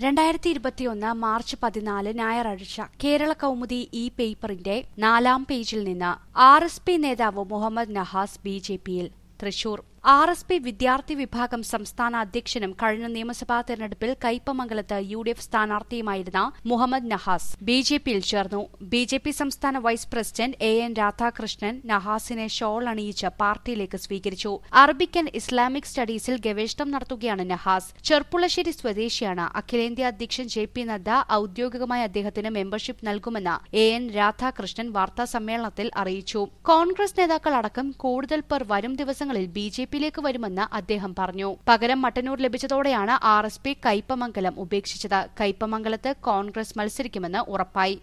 രണ്ടായിരത്തി ഇരുപത്തിയൊന്ന് മാർച്ച് പതിനാല് ഞായറാഴ്ച കേരള കൗമുദി ഈ പേപ്പറിന്റെ നാലാം പേജിൽ നിന്ന് ആർ എസ് പി നേതാവ് മുഹമ്മദ് നഹാസ് ബി ജെ പിയിൽ തൃശൂർ ആർ എസ് പി വിദ്യാർത്ഥി വിഭാഗം സംസ്ഥാന അധ്യക്ഷനും കഴിഞ്ഞ നിയമസഭാ തെരഞ്ഞെടുപ്പിൽ കയ്പമംഗലത്ത് യു ഡി എഫ് സ്ഥാനാർത്ഥിയുമായിരുന്ന മുഹമ്മദ് നഹാസ് ബി ജെ പിയിൽ ചേർന്നു ബി ജെ പി സംസ്ഥാന vice president A N Radhakrishnan നഹാസിനെ ഷോൾ അണിയിച്ച് പാർട്ടിയിലേക്ക് സ്വീകരിച്ചു അറബിക് ആൻഡ് ഇസ്ലാമിക് സ്റ്റഡീസിൽ ഗവേഷണം നടത്തുകയാണ് നഹാസ് ചെർപ്പുളശ്ശേരി സ്വദേശിയാണ് അഖിലേന്ത്യാ അധ്യക്ഷൻ ജെ പി നദ്ദ ഔദ്യോഗികമായി അദ്ദേഹത്തിന് മെമ്പർഷിപ്പ് നൽകുമെന്ന് എ എൻ രാധാകൃഷ്ണൻ വാർത്താ സമ്മേളനത്തിൽ അറിയിച്ചു കോൺഗ്രസ് നേതാക്കൾ അടക്കം കൂടുതൽ പേർ വരും ദിവസങ്ങളിൽ ബി ജെ പിയിലേക്ക് വരുമെന്ന് അദ്ദേഹം പറഞ്ഞു പകരം മട്ടന്നൂർ ലഭിച്ചതോടെയാണ് ആർ എസ് പി കയ്പമംഗലം ഉപേക്ഷിച്ചത് കയ്പമംഗലത്ത് കോൺഗ്രസ് മത്സരിക്കുമെന്ന് ഉറപ്പായി